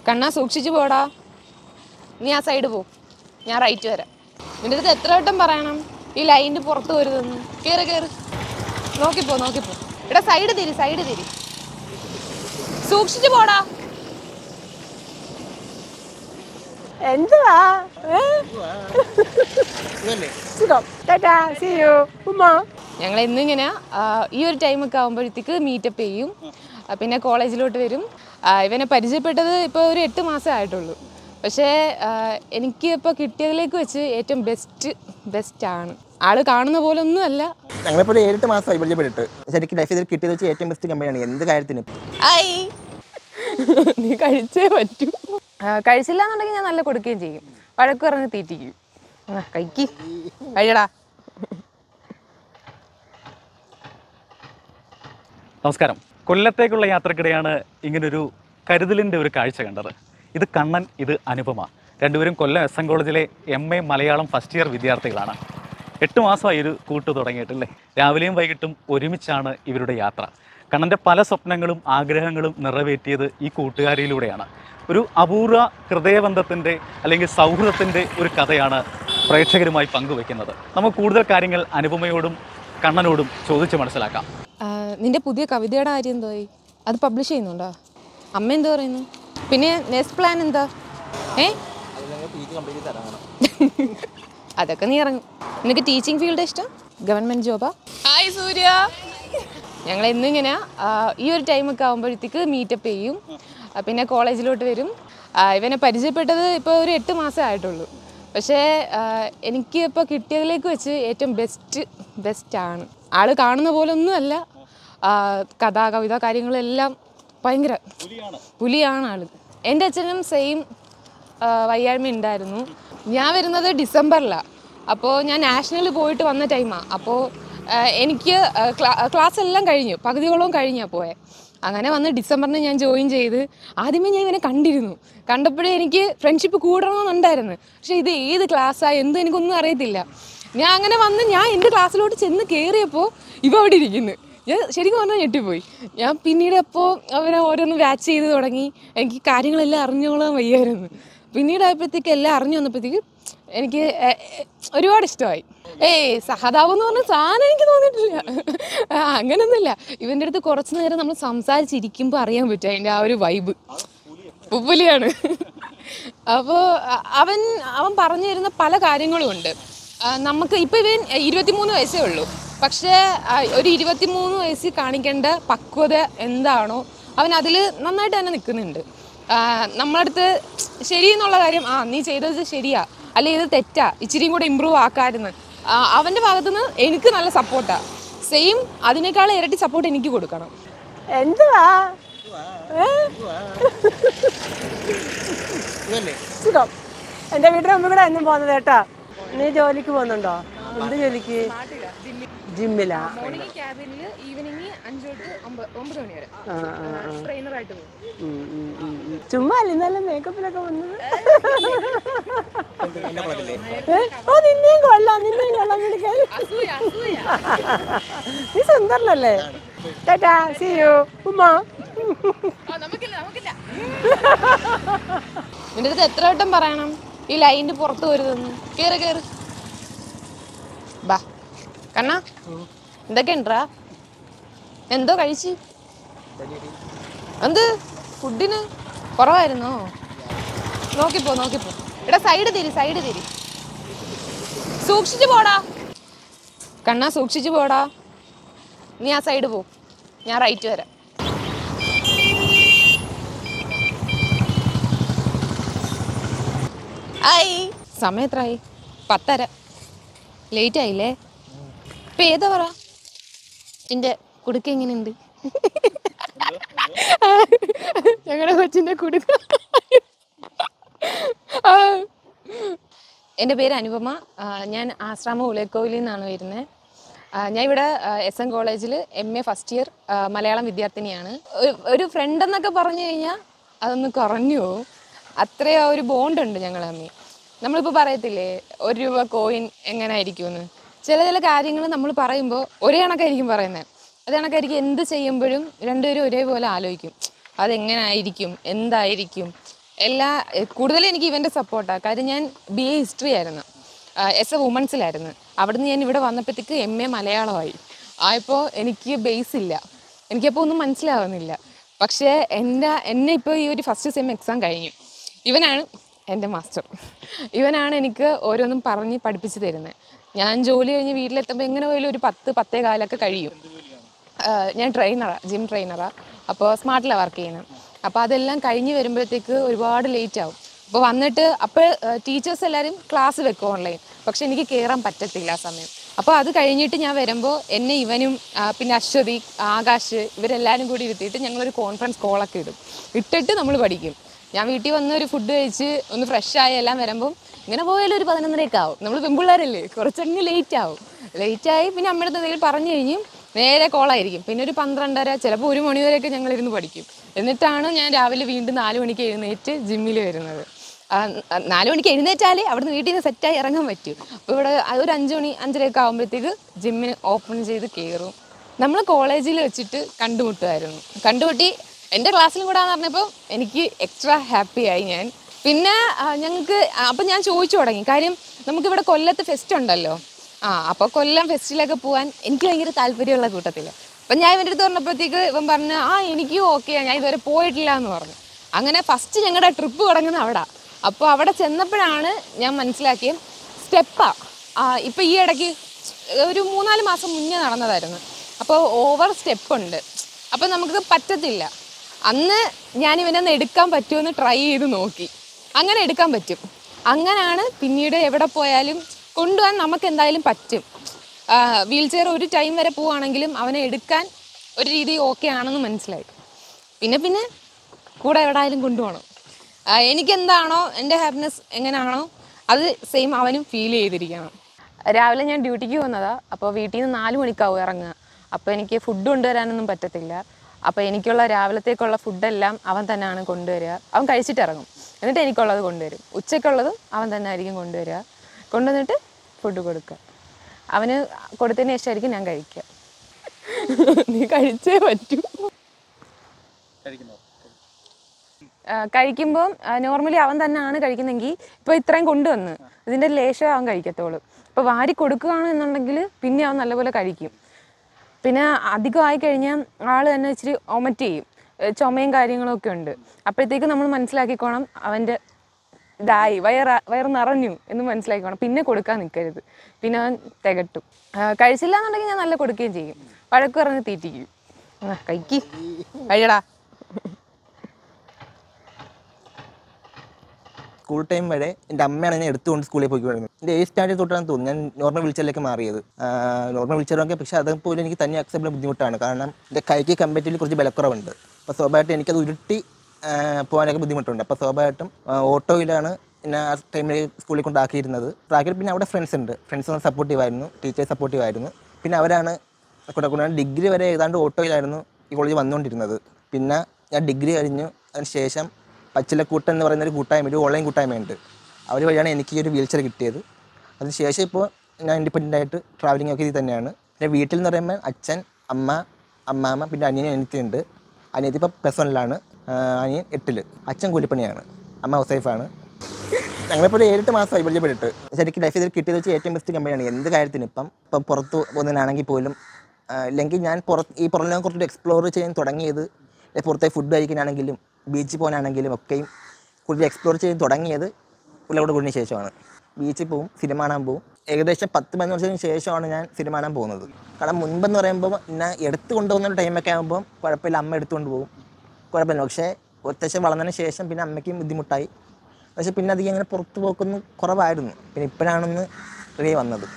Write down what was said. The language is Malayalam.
കണ്ണാ സൂക്ഷിച്ചു പോടാ നീ ആ സൈഡ് പോ ഞാൻ റൈറ്റ് വരാം നിന്റെ അടുത്ത് എത്ര വട്ടം പറയണം ഈ ലൈനിന്റെ പുറത്ത് വരുതെന്ന് കേറ് കേറ് നോക്കിപ്പോ നോക്കിപ്പോ ഇവിടെ സൈഡ് തിരി സൈഡ് തിരി സൂക്ഷിച്ചു പോടാ എന്തുവാ ഏ? സുഖം ടാറ്റാ സി യു ഉമ്മ ഞങ്ങൾ എന്നും ഇങ്ങനെ ആ, ഈ ഒരു ടൈമൊക്കെ ആകുമ്പോഴത്തേക്ക് മീറ്റപ്പ് ചെയ്യും ആ, പിന്നെ കോളേജിലോട്ട് വരും ആ, ഇവനെ പരിചയപ്പെട്ടത് ഇപ്പോൾ ഒരു എട്ട് മാസമേ ആയിട്ടുള്ളൂ പക്ഷേ ആ, എനിക്ക് ഇപ്പോൾ കിട്ടിയതിലേക്ക് വെച്ച് ഏറ്റവും ബെസ്റ്റ് ബെസ്റ്റാണ് ആള് കാണുന്ന പോലെ ഒന്നുമല്ല ഞങ്ങളിപ്പോൾ ഒരു ഏഴെട്ട് മാസമായി പരിചയപ്പെട്ടിട്ട് ശരിക്കും ലൈഫ് ഇതിൽ കിട്ടിയത് വെച്ച് ഏറ്റവും ബെസ്റ്റ് കമ്പനിയാണ് എന്ത് കാര്യത്തിനും ഐ നീ കഴിച്ചേ പറ്റൂ ആ, കഴിച്ചില്ല എന്നുണ്ടെങ്കിൽ ഞാൻ നല്ല കൊടുക്കുകയും ചെയ്യും വഴക്ക് പറഞ്ഞ് തീറ്റിക്കും ആ, കഴിക്ക് കഴിയടാ നമസ്കാരം കൊല്ലത്തേക്കുള്ള യാത്രക്കിടെയാണ് ഇങ്ങനൊരു കരുതലിൻ്റെ ഒരു കാഴ്ച കണ്ടത് ഇത് കണ്ണൻ ഇത് അനുപമ രണ്ടുപേരും കൊല്ലം എസ് എൻ കോളേജിലെ M A Malayalam first year വിദ്യാർത്ഥികളാണ് എട്ട് മാസമായി ഒരു കൂട്ട് തുടങ്ങിയിട്ടില്ലേ രാവിലെയും വൈകിട്ടും ഒരുമിച്ചാണ് ഇവരുടെ യാത്ര കണ്ണൻ്റെ പല സ്വപ്നങ്ങളും ആഗ്രഹങ്ങളും നിറവേറ്റിയത് ഈ കൂട്ടുകാരിയിലൂടെയാണ് ഒരു അപൂർവ ഹൃദയബന്ധത്തിൻ്റെ അല്ലെങ്കിൽ സൗഹൃദത്തിൻ്റെ ഒരു കഥയാണ് പ്രേക്ഷകരുമായി പങ്കുവെക്കുന്നത് നമുക്ക് കൂടുതൽ കാര്യങ്ങൾ അനുപമയോടും കണ്ണനോടും ചോദിച്ച് മനസ്സിലാക്കാം ആ, നിന്റെ പുതിയ കവിതയുടെ കാര്യം എന്തോയി അത് പബ്ലിഷ് ചെയ്യുന്നുണ്ടോ അമ്മ എന്തോ പറയുന്നു പിന്നെ നെക്സ്റ്റ് പ്ലാൻ എന്താ ഏ അതൊക്കെ നീ ഇറങ്ങും നിനക്ക് ടീച്ചിങ് ഫീൽഡ് ഇഷ്ടം ഗവൺമെന്റ് ജോബാ ഹായ് സൂര്യ ഞങ്ങൾ എന്നും ഇങ്ങനെ ആ, ഈ ഒരു ടൈമൊക്കെ ആകുമ്പോഴത്തേക്ക് മീറ്റപ്പ് ചെയ്യും ആ, പിന്നെ കോളേജിലോട്ട് വരും ആ, ഇവനെ പരിചയപ്പെട്ടത് ഇപ്പോൾ ഒരു എട്ട് മാസമേ ആയിട്ടുള്ളൂ പക്ഷേ ആ, എനിക്ക് ഇപ്പോൾ കിട്ടിയതിലേക്ക് വെച്ച് ഏറ്റവും ബെസ്റ്റ് ബെസ്റ്റാണ് ആള് കാണുന്ന പോലെ ഒന്നുമല്ല ആ, കഥ കവിത കാര്യങ്ങളെല്ലാം ഭയങ്കര പുലിയാണ് ആള് എൻ്റെ അച്ഛനും സെയിം വയ്യായ്മ ഉണ്ടായിരുന്നു ഞാൻ വരുന്നത് ഡിസംബറിലാണ് അപ്പോൾ ഞാൻ നാഷണലിൽ പോയിട്ട് വന്ന ടൈമാണ് അപ്പോൾ എനിക്ക് ക്ലാസ് എല്ലാം കഴിഞ്ഞു പകുതിയോളം കഴിഞ്ഞാൽ പോയെ അങ്ങനെ വന്ന് ഡിസംബറിന് ഞാൻ ജോയിൻ ചെയ്ത് ആദ്യമേ ഞാൻ ഇവനെ കണ്ടിരുന്നു കണ്ടപ്പോഴേ എനിക്ക് ഫ്രണ്ട്ഷിപ്പ് കൂടണമെന്നുണ്ടായിരുന്നു പക്ഷേ ഇത് ഏത് ക്ലാസ്സാണ് എന്ത് എനിക്കൊന്നും അറിയത്തില്ല ഞാൻ അങ്ങനെ വന്ന് ഞാൻ എൻ്റെ ക്ലാസ്സിലോട്ട് ചെന്ന് കയറിയപ്പോൾ ഇവ അവിടെ ഇരിക്കുന്നു ഞാൻ ശരിക്കും പറഞ്ഞാൽ ഞെട്ടിപ്പോയി ഞാൻ പിന്നീട് അപ്പോൾ അവനെ ഓരോന്ന് വാച്ച് ചെയ്ത് തുടങ്ങി എനിക്ക് കാര്യങ്ങളെല്ലാം അറിഞ്ഞോളാൻ വയ്യായിരുന്നു പിന്നീട് ആയപ്പോഴത്തേക്ക് എല്ലാം അറിഞ്ഞു വന്നപ്പോഴത്തേക്ക് എനിക്ക് എ- എ- ഒരുപാട് ഇഷ്ടമായി ഏയ് സഹതാപം എന്ന് പറഞ്ഞ സാധനം എനിക്ക് തോന്നിയിട്ടില്ല ആ, അങ്ങനൊന്നുമില്ല ഇവൻ്റെ അടുത്ത് കുറച്ച് നേരം നമ്മൾ സംസാരിച്ചിരിക്കുമ്പോൾ അറിയാൻ പറ്റും അതിൻ്റെ ആ ഒരു വൈബ് പുപ്പുലിയാണ് അപ്പോൾ അവൻ അവൻ പറഞ്ഞു തരുന്ന പല കാര്യങ്ങളും ഉണ്ട് ആ, നമുക്ക് ഇപ്പം ഇവൻ ഇരുപത്തിമൂന്ന് വയസ്സേ ഉള്ളൂ പക്ഷേ ആ, ഒരു ഇരുപത്തിമൂന്ന് വയസ്സിൽ കാണിക്കേണ്ട പക്വത എന്താണോ അവൻ അതിൽ നന്നായിട്ട് തന്നെ നിൽക്കുന്നുണ്ട് ആ, നമ്മളടുത്ത് ശരി എന്നുള്ള കാര്യം ആ നീ ചെയ്തത് ശരിയാ അല്ലെ ഇത് തെറ്റാ ഇച്ചിരിയും കൂടെ ഇമ്പ്രൂവ് ആക്കാമായിരുന്നു ആ, അവൻ്റെ ഭാഗത്തുനിന്ന് എനിക്ക് നല്ല സപ്പോർട്ടാണ് സെയിം അതിനേക്കാൾ ഇരട്ടി സപ്പോർട്ട് എനിക്ക് കൊടുക്കണം എന്തുവാ ഏ? സുഖം എൻ്റെ വീട്ടിൽ മുമ്പ് കൂടെ എന്നും പോകുന്നത് കേട്ടാ നീ ജോലിക്ക് പോകുന്നുണ്ടോ എന്ത് ജോലിക്ക് ജിമ്മിലാ മോർണിംഗ് ക്യാബിനിൽ ഈവനിങ് അഞ്ച് തൊട്ട് ഒമ്പത് മണി വരെ ആ, ആ, ആ. ട്രെയിനറായിട്ട് പോകും ഉം, ഉം, ഉം, ഉം. ചുമ്മാ അല്ല ഇന്നലെ മേക്കപ്പിലൊക്കെ വന്നത് ഏ? ഓ നിന്നെയും കൊള്ളാം നിന്നെയും കൊള്ളാം വിളിക്കാൻ നീ സുന്ദരനല്ലേ ടാറ്റാ സി യു ഉമ്മ നിന്റെ അടുത്ത് എത്ര വട്ടം പറയണം ഈ ലൈനിന്റെ പുറത്ത് വരുതെന്ന് കേറ് കേറ് ബാ കണ്ണാ എന്തൊക്കെ ഉണ്ടാ എന്തോ കഴിച്ച് എന്ത് ഫുഡിന് കുറവായിരുന്നോ നോക്കിപ്പോ നോക്കിപ്പോ ഇവിടെ സൈഡ് തിരി സൈഡ് തിരി സൂക്ഷിച്ചു പോടാ കണ്ണാ സൂക്ഷിച്ചു പോടാ നീ ആ സൈഡ് പോ ഞാൻ റൈറ്റ് വരാം ഐ സമയം എത്രയായി പത്തര ലേറ്റ് ആയില്ലേ ഇപ്പൊ ഏതാ പറ നിന്റെ കുടുക്ക എങ്ങനെയുണ്ട് ഞങ്ങളുടെ കൊച്ചിന്റെ കുടുക്ക ആ. എൻ്റെ പേര് അനുപമ ആ, ഞാൻ ആശ്രാമ ഉളയക്കോവിലിൽ നിന്നാണ് വരുന്നത് ഞാൻ ഇവിടെ എസ് എൻ കോളേജിൽ M A first year Malayalam വിദ്യാർത്ഥിനിയാണ് ഒരു- ഒരു ഫ്രണ്ട് എന്നൊക്കെ പറഞ്ഞു കഴിഞ്ഞാൽ അതൊന്ന് കുറഞ്ഞു പോകും അത്രയും ആ ഒരു ബോണ്ട് ഉണ്ട് ഞങ്ങൾ തമ്മിൽ നമ്മളിപ്പോൾ പറയത്തില്ലേ ഒരു രൂപ കോയിൻ എങ്ങനെ ആയിരിക്കുമെന്ന് ചില ചില കാര്യങ്ങൾ നമ്മൾ പറയുമ്പോൾ ഒരേ കണക്കായിരിക്കും പറയുന്നത് അത് കണക്കായിരിക്കും എന്ത് ചെയ്യുമ്പോഴും രണ്ടുപേരും ഒരേപോലെ ആലോചിക്കും അതെങ്ങനെ ആയിരിക്കും എന്തായിരിക്കും എല്ലാ കൂടുതലും എനിക്ക് ഇവൻ്റെ സപ്പോർട്ടാണ് കാര്യം ഞാൻ ബി എ ഹിസ്റ്ററി ആയിരുന്നു എസ് എ വുമൺസിലായിരുന്നു അവിടുന്ന് ഞാൻ ഇവിടെ വന്നപ്പോഴത്തേക്ക് എം എ മലയാളമായി ആയപ്പോൾ എനിക്ക് ബേസ് ഇല്ല എനിക്കപ്പോൾ ഒന്നും മനസ്സിലാവുന്നില്ല പക്ഷേ എൻ്റെ എന്നെ ഇപ്പോൾ ഈ ഒരു ഫസ്റ്റ് സെം എക്സാം കഴിഞ്ഞു ഇവനാണ് എൻ്റെ മാസ്റ്റർ ഇവനാണ് എനിക്ക് ഓരോന്നും പറഞ്ഞ് പഠിപ്പിച്ച് തരുന്നത് ഞാൻ ജോലി കഴിഞ്ഞ് വീട്ടിലെത്തുമ്പോൾ എങ്ങനെ പോയാലും ഒരു പത്ത് പത്തേ കാലൊക്കെ കഴിയും ആഹ് ഞാൻ ട്രെയിനറാണ് ജിം ട്രെയിനറാണ് അപ്പോൾ സ്മാർട്ടിലാണ് വർക്ക് ചെയ്യുന്നത് അപ്പോൾ അതെല്ലാം കഴിഞ്ഞ് വരുമ്പോഴത്തേക്ക് ഒരുപാട് ലേറ്റ് ആവും അപ്പോൾ വന്നിട്ട് അപ്പോൾ ടീച്ചേഴ്സ് എല്ലാവരും ക്ലാസ് വെക്കും ഓൺലൈൻ പക്ഷെ എനിക്ക് കയറാൻ പറ്റത്തില്ല ആ സമയം അപ്പോൾ അത് കഴിഞ്ഞിട്ട് ഞാൻ വരുമ്പോൾ എന്നെ ഇവനും ആ, പിന്നെ അശ്വതി ആകാശ് ഇവരെല്ലാവരും കൂടി ഇരുത്തിയിട്ട് ഞങ്ങളൊരു കോൺഫറൻസ് കോളൊക്കെ ഇടും ഇട്ടിട്ട് നമ്മൾ പഠിക്കും ഞാൻ വീട്ടിൽ വന്ന് ഒരു ഫുഡ് കഴിച്ച് ഒന്ന് ഫ്രഷ് ആയി എല്ലാം വരുമ്പം ഇങ്ങനെ പോയാലും ഒരു പതിനൊന്നരയൊക്കെ ആവും നമ്മൾ പെൺപിള്ളേരല്ലേ കുറച്ചങ്ങ് ലേറ്റ് ആവും ലേറ്റ് ആയി പിന്നെ അമ്മയുടെ എന്തെങ്കിലും പറഞ്ഞു കഴിഞ്ഞും നേരെ കോളായിരിക്കും പിന്നെ ഒരു പന്ത്രണ്ടര ചിലപ്പോൾ ഒരു മണി വരെയൊക്കെ ഞങ്ങളിരുന്ന് പഠിക്കും എന്നിട്ടാണ് ഞാൻ രാവിലെ വീണ്ടും നാല് മണിക്ക് എഴുന്നേറ്റ് ജിമ്മിൽ വരുന്നത് ആ, ന- നാല് മണിക്ക് എഴുന്നേറ്റാലേ അവിടുന്ന് വീട്ടിൽ നിന്ന് സെറ്റായി ഇറങ്ങാൻ പറ്റും അപ്പോൾ ഇവിടെ ഒരു അഞ്ച് മണി അഞ്ചരയൊക്കെ ആകുമ്പോഴത്തേക്ക് ജിമ്മിന് ഓപ്പൺ ചെയ്ത് കയറും നമ്മൾ കോളേജിൽ വെച്ചിട്ട് കണ്ടുമുട്ടുമായിരുന്നു കണ്ടുമുട്ടി എൻ്റെ ക്ലാസ്സിലും കൂടെ പറഞ്ഞപ്പോൾ എനിക്ക് എക്സ്ട്രാ ഹാപ്പിയായി ഞാൻ പിന്നെ ഞങ്ങൾക്ക് അപ്പം ഞാൻ ചോദിച്ചു തുടങ്ങി കാര്യം നമുക്കിവിടെ കൊല്ലത്ത് ഫെസ്റ്റ് ഉണ്ടല്ലോ ആ അപ്പോൾ കൊല്ലം ഫെസ്റ്റിലൊക്കെ പോകാൻ എനിക്ക് ഭയങ്കര താല്പര്യമുള്ള കൂട്ടത്തില്ല അപ്പം ഞാൻ ഇവൻ്റെ അടുത്ത് പറഞ്ഞപ്പോഴത്തേക്ക് ഇവൻ പറഞ്ഞു ആ എനിക്കും ഓക്കെ ഞാൻ ഇതുവരെ പോയിട്ടില്ല എന്ന് പറഞ്ഞു അങ്ങനെ ഫസ്റ്റ് ഞങ്ങളുടെ ട്രിപ്പ് തുടങ്ങുന്നത് അവിടെ അപ്പോൾ അവിടെ ചെന്നപ്പോഴാണ് ഞാൻ മനസ്സിലാക്കിയത് സ്റ്റെപ്പാ ഇപ്പം ഈ ഇടയ്ക്ക് ഒരു മൂന്നാല് മാസം മുന്നേ നടന്നതായിരുന്നു അപ്പോൾ ഓവർ സ്റ്റെപ്പ് ഉണ്ട് അപ്പോൾ നമുക്ക് പറ്റത്തില്ല അന്ന് ഞാൻ ഇവനൊന്ന് എടുക്കാൻ പറ്റുമെന്ന് ട്രൈ ചെയ്ത് നോക്കി അങ്ങനെ എടുക്കാൻ പറ്റും അങ്ങനെയാണ് പിന്നീട് എവിടെ പോയാലും കൊണ്ടുപോകാൻ നമുക്ക് എന്തായാലും പറ്റും വീൽ ചെയർ ഒരു ടൈം വരെ പോവുകയാണെങ്കിലും അവനെ എടുക്കാൻ ഒരു രീതി ഓക്കെ ആണെന്ന് മനസ്സിലായി പിന്നെ പിന്നെ കൂടെ എവിടെയായാലും കൊണ്ടുപോകണം ആ, എനിക്കെന്താണോ എൻ്റെ ഹാപ്പിനെസ് എങ്ങനെയാണോ അത് സെയിം അവനും ഫീൽ ചെയ്തിരിക്കണം രാവിലെ ഞാൻ ഡ്യൂട്ടിക്ക് വന്നതാ അപ്പോൾ വീട്ടിൽ നിന്ന് നാല് മണിക്കാവും ഇറങ്ങുക അപ്പോൾ എനിക്ക് ഫുഡ് കൊണ്ടുവരാനൊന്നും പറ്റത്തില്ല അപ്പോൾ എനിക്കുള്ള രാവിലത്തേക്കുള്ള ഫുഡെല്ലാം അവൻ തന്നെയാണ് കൊണ്ടുവരിക അവൻ കഴിച്ചിട്ട് ഇറങ്ങും എന്നിട്ട് എനിക്കുള്ളത് കൊണ്ടുവരും ഉച്ചയ്ക്കുള്ളത് അവൻ തന്നെ ആയിരിക്കും കൊണ്ടുവരിക കൊണ്ടുവന്നിട്ട് ഫുഡ് കൊടുക്കുക അവന് കൊടുത്തതിന് ശേഷമായിരിക്കും ഞാൻ കഴിക്കുക നീ കഴിച്ചേ പറ്റൂ കഴിക്കുമ്പോൾ നോർമലി അവൻ തന്നെയാണ് കഴിക്കുന്നെങ്കിൽ ഇപ്പോൾ ഇത്രയും കൊണ്ടുവന്ന് ഇതിൻ്റെ ലേശം അവൻ കഴിക്കത്തുള്ളൂ ഇപ്പോൾ വാരി കൊടുക്കുകയാണ് എന്നുണ്ടെങ്കിൽ പിന്നെ അവൻ നല്ലപോലെ കഴിക്കും പിന്നെ അധികമായി കഴിഞ്ഞാൽ ആൾ തന്നെ ഇച്ചിരി ഒമറ്റ് ചെയ്യും ഏഹ് ചുമയും കാര്യങ്ങളൊക്കെ ഉണ്ട് അപ്പോഴത്തേക്ക് നമ്മൾ മനസ്സിലാക്കിക്കോണം അവൻ്റെ ഇതായി വയറ വയറ് നിറഞ്ഞു എന്ന് മനസ്സിലാക്കിക്കോണം പിന്നെ കൊടുക്കാൻ നിൽക്കരുത് പിന്നെ അവൻ തികട്ടും ആ, കഴിച്ചില്ല എന്നുണ്ടെങ്കിൽ ഞാൻ നല്ല കൊടുക്കുകയും ചെയ്യും വഴക്ക് പറഞ്ഞ് തീറ്റിക്കും ആ, കഴിക്ക് കഴിയടാ സ്കൂൾ ടൈം വരെ എൻ്റെ അമ്മയാണ് എന്നെ എടുത്തുകൊണ്ട് സ്കൂളിൽ പോയിക്കൊണ്ടിരുന്നത് എൻ്റെ ഏഴ് സ്റ്റാൻഡേർഡ് തൊട്ടാണ് തോന്നുന്നു ഞാൻ നോർമൽ വീൽച്ചറിലേക്ക് മാറിയത് നോർമൽ വീൽച്ചറൊക്കെ പക്ഷേ അതൊക്കെ പോലും എനിക്ക് തന്നെ അക്സെപ്റ്റ് ചെയ്യാൻ ബുദ്ധിമുട്ടാണ് കാരണം എൻ്റെ കൈക്ക് കമ്പാരിറ്റീവ്ലി കുറച്ച് ബലക്കുറവുണ്ട് അപ്പോൾ സ്വാഭാവികമായിട്ടും എനിക്കത് ഉരുട്ടി ആ, പോകാനൊക്കെ ബുദ്ധിമുട്ടുണ്ട് അപ്പോൾ സ്വാഭാവികമായിട്ടും ആ, ഓട്ടോയിലാണ് എന്നെ ആ ടൈമിൽ സ്കൂളിൽ കൊണ്ടാക്കിയിരുന്നത് ആക്കിയിട്ട് പിന്നെ അവിടെ ഫ്രണ്ട്സ് ഉണ്ട് ഫ്രണ്ട്സ് സപ്പോർട്ടീവ് ആയിരുന്നു ടീച്ചേഴ്സ് സപ്പോർട്ടീവ് ആയിരുന്നു പിന്നെ അവരാണ് കൂടെ കൂടെ ഡിഗ്രി വരെ ഏതാണ്ട് ഓട്ടോയിലായിരുന്നു ഈ കോളേജിൽ വന്നുകൊണ്ടിരുന്നത് പിന്നെ ഞാൻ ഡിഗ്രി കഴിഞ്ഞു അതിന് ശേഷം പച്ചിലക്കൂട്ടം എന്ന് പറയുന്ന ഒരു കൂട്ടായ്മ ഒരു ഓൺലൈൻ കൂട്ടായ്മയുണ്ട് അവർ വഴിയാണ് എനിക്ക് ഈ ഒരു വീൽ ചെയർ കിട്ടിയത് അതിന് ശേഷം ഇപ്പോൾ ഞാൻ ഇൻഡിപെൻഡൻ്റ് ആയിട്ട് ട്രാവലിംഗ് ഒക്കെ ഇതിൽ തന്നെയാണ് പിന്നെ വീട്ടിൽ എന്ന് പറയുമ്പോൾ അച്ഛൻ അമ്മ അമ്മാമ്മ പിന്നെ അനിയൻ അനിയത്തിയുണ്ട് അനിയത്തി ഇപ്പോൾ പ്ലസ് വണ്ണിലാണ് അനിയൻ എട്ടിൽ അച്ഛൻ കൂലിപ്പണിയാണ് അമ്മ ഹൗസ് വൈഫാണ് ഞങ്ങളിപ്പോൾ ഒരു ഏഴെട്ട് മാസമായി പരിചയപ്പെട്ടിട്ട് ശരിക്കും ലൈഫ് ഇതിൽ കിട്ടിയത് വെച്ച് ഏറ്റവും ബെസ്റ്റ് കമ്പനിയാണ് എന്ത് കാര്യത്തിന് ഇപ്പം ഇപ്പം പുറത്ത് പോകുന്നതിനാണെങ്കിൽ പോലും ആ, ഇല്ലെങ്കിൽ ഞാൻ പുറത്ത് ഈ പുറം ലോകം കുറച്ചുകൂടി എക്സ്പ്ലോർ ചെയ്യാൻ തുടങ്ങിയത് ഇല്ല പുറത്തെ ഫുഡ് കഴിക്കാനാണെങ്കിലും ബീച്ചിൽ പോകാനാണെങ്കിലും ഒക്കെയും കൂടുതൽ എക്സ്പ്ലോർ ചെയ്ത് തുടങ്ങിയത് പുള്ളിയോട് കൂടിന് ശേഷമാണ് ബീച്ചിൽ പോവും സിനിമ കാണാൻ പോവും ഏകദേശം പത്ത് പതിനൊന്ന് വർഷത്തിന് ശേഷമാണ് ഞാൻ സിനിമ കാണാൻ പോകുന്നത് കാരണം മുൻപെന്ന് പറയുമ്പോൾ എന്നെ എടുത്ത് കൊണ്ടുപോകുന്ന ഒരു ടൈമൊക്കെ ആകുമ്പോൾ കുഴപ്പമില്ല അമ്മ എടുത്തുകൊണ്ട് പോകും കുഴപ്പമില്ല പക്ഷേ ഒറ്റശം വളർന്നതിന് ശേഷം പിന്നെ അമ്മയ്ക്കും ബുദ്ധിമുട്ടായി പക്ഷെ പിന്നെ അധികം അങ്ങനെ പുറത്ത് പോക്കൊന്നും കുറവായിരുന്നു പിന്നെ ഇപ്പോഴാണൊന്ന് റെഡി വന്നത്